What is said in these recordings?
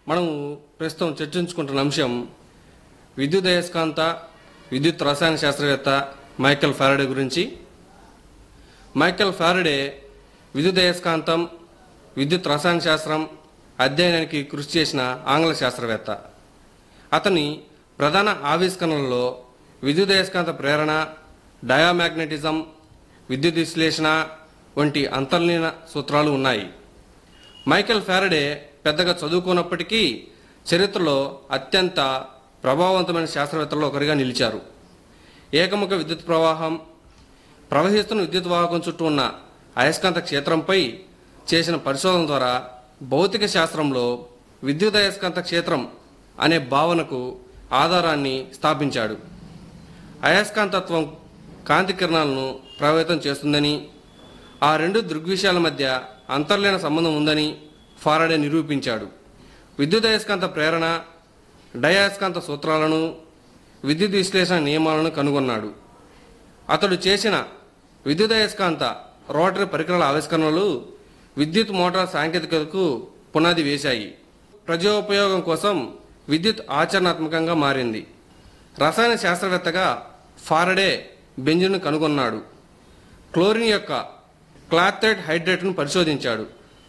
మనం ప్రస్తుతం చర్చించుకుంటున్న అంశం విద్యుత్ అయస్కాంత విద్యుత్ రసాయన శాస్త్రవేత్త మైకెల్ ఫారడే గురించి మైకెల్ ఫారడే విద్యుత్ అయస్కాంతం విద్యుత్ రసాయన శాస్త్రం అధ్యయనానికి కృషి చేసిన ఆంగ్ల శాస్త్రవేత్త అతని ప్రధాన ఆవిష్కరణలలో విద్యుత్ అయస్కాంత ప్రేరణ డయామాగ్నెటిజం విద్యుత్ విశ్లేషణ వంటి అంతర్లీన సూత్రాలు ఉన్నాయి మైకెల్ ఫారడే పెద్దగా చదువుకున్నప్పటికీ చరిత్రలో అత్యంత ప్రభావవంతమైన శాస్త్రవేత్తల్లో ఒకరిగా నిలిచారు ఏకముఖ విద్యుత్ ప్రవాహం ప్రవహిస్తున్న విద్యుత్ వాహకం చుట్టూ ఉన్న అయస్కాంత క్షేత్రంపై చేసిన పరిశోధన ద్వారా భౌతిక శాస్త్రంలో విద్యుత్ అయస్కాంత క్షేత్రం అనే భావనకు ఆధారాన్ని స్థాపించాడు అయస్కాంతత్వం కాంతి కిరణాలను ప్రభావితం చేస్తుందని ఆ రెండు దృగ్విషయాల మధ్య అంతర్లీన సంబంధం ఉందని ఫారడే నిరూపించాడు విద్యుత్ అయస్కాంత ప్రేరణ డయాస్కాంత సూత్రాలను విద్యుత్ విశ్లేషణ నియమాలను కనుగొన్నాడు అతడు చేసిన విద్యుత్ అయస్కాంత రోటరీ పరికరాల ఆవిష్కరణలు విద్యుత్ మోటార్ సాంకేతికతకు పునాది వేశాయి ప్రజోపయోగం కోసం విద్యుత్ ఆచరణాత్మకంగా మారింది రసాయన శాస్త్రవేత్తగా ఫారడే బెంజును కనుగొన్నాడు క్లోరిన్ యొక్క క్లాథెడ్ హైడ్రేట్ను పరిశోధించాడు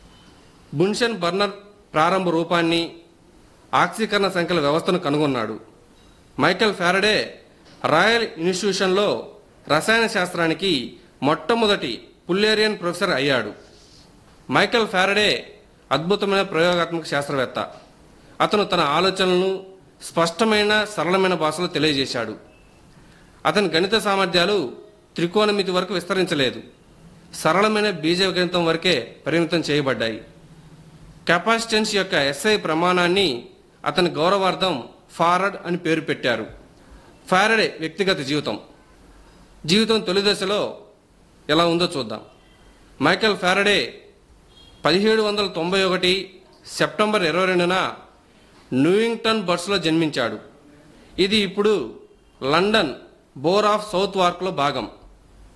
బున్షన్ బర్నర్ ప్రారంభ రూపాన్ని ఆక్సీకరణ సంఖ్యల వ్యవస్థను కనుగొన్నాడు మైకెల్ ఫారడే రాయల్ ఇన్స్టిట్యూషన్లో రసాయన శాస్త్రానికి మొట్టమొదటి పుల్లేరియన్ ప్రొఫెసర్ అయ్యాడు మైకెల్ ఫారడే అద్భుతమైన ప్రయోగాత్మక శాస్త్రవేత్త అతను తన ఆలోచనలను స్పష్టమైన సరళమైన భాషలో తెలియజేశాడు అతని గణిత సామర్థ్యాలు త్రికోణమితి వరకు విస్తరించలేదు సరళమైన బీజగణితం వరకే పరిమితం చేయబడ్డాయి కెపాసిటెన్స్ యొక్క ఎస్ఐ ప్రమాణాన్ని అతని గౌరవార్థం ఫారడ్ అని పేరు పెట్టారు ఫారడే వ్యక్తిగత జీవితం జీవితం తొలి దశలో ఎలా ఉందో చూద్దాం మైకెల్ ఫారడే పదిహేడు వందల తొంభై ఒకటి సెప్టెంబర్ ఇరవై రెండున న్యూయింగ్టన్ బర్స్లో జన్మించాడు ఇది ఇప్పుడు లండన్ బోర్ ఆఫ్ సౌత్ వార్క్లో భాగం